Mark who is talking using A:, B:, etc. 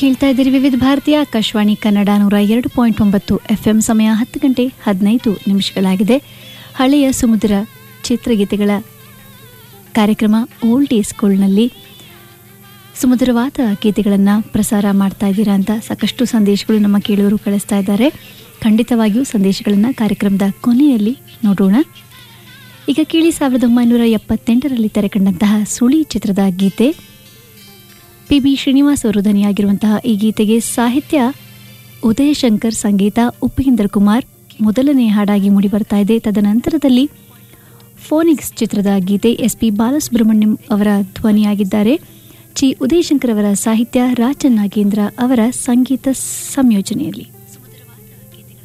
A: ಕೇಳ್ತಾ ಇದ್ದೀರಿ ವಿವಿಧ ಭಾರತೀಯ ಆಕಾಶವಾಣಿ ಕನ್ನಡ ನೂರ ಎರಡು ಪಾಯಿಂಟ್ ಒಂಬತ್ತು ಎಫ್ ಎಂ ಸಮಯ ಹತ್ತು ಗಂಟೆ ಹದಿನೈದು ನಿಮಿಷಗಳಾಗಿದೆ ಹಳೆಯ ಸಮುದ್ರ ಚಿತ್ರಗೀತೆಗಳ ಕಾರ್ಯಕ್ರಮ ಓಲ್ಡ್ ಈಸ್ ಗೋಲ್ಡ್ನಲ್ಲಿ ಸುಮಧುರವಾದ ಗೀತೆಗಳನ್ನು ಪ್ರಸಾರ ಮಾಡ್ತಾ ಇದ್ದೀರಾ ಅಂತ ಸಾಕಷ್ಟು ಸಂದೇಶಗಳು ನಮ್ಮ ಕೇಳುವರು ಕಳಿಸ್ತಾ ಇದ್ದಾರೆ ಖಂಡಿತವಾಗಿಯೂ ಸಂದೇಶಗಳನ್ನು ಕಾರ್ಯಕ್ರಮದ ಕೊನೆಯಲ್ಲಿ ನೋಡೋಣ ಈಗ ಕೇಳಿ ಸಾವಿರದ ಒಂಬೈನೂರ ಎಪ್ಪತ್ತೆಂಟರಲ್ಲಿ ತೆರೆಕಂಡಂತಹ ಸುಳಿ ಚಿತ್ರದ ಗೀತೆ ಪಿ ಬಿ ಶ್ರೀನಿವಾಸ್ ಅವರು ಧ್ವನಿಯಾಗಿರುವಂತಹ ಈ ಗೀತೆಗೆ ಸಾಹಿತ್ಯ ಉದಯ ಶಂಕರ್ ಸಂಗೀತ ಉಪೇಂದ್ರ ಕುಮಾರ್ ಮೊದಲನೇ ಹಾಡಾಗಿ ಮೂಡಿಬರ್ತಾ ಇದೆ ತದನಂತರದಲ್ಲಿ ಫೋನಿಕ್ಸ್ ಚಿತ್ರದ ಗೀತೆ ಎಸ್ ಪಿ ಬಾಲಸುಬ್ರಹ್ಮಣ್ಯಂ ಅವರ ಧ್ವನಿಯಾಗಿದ್ದಾರೆ ಚಿ ಉದಯಶಂಕರ್ ಅವರ ಸಾಹಿತ್ಯ ರಾಜನ್ ನಾಗೇಂದ್ರ ಅವರ ಸಂಗೀತ ಸಂಯೋಜನೆಯಲ್ಲಿ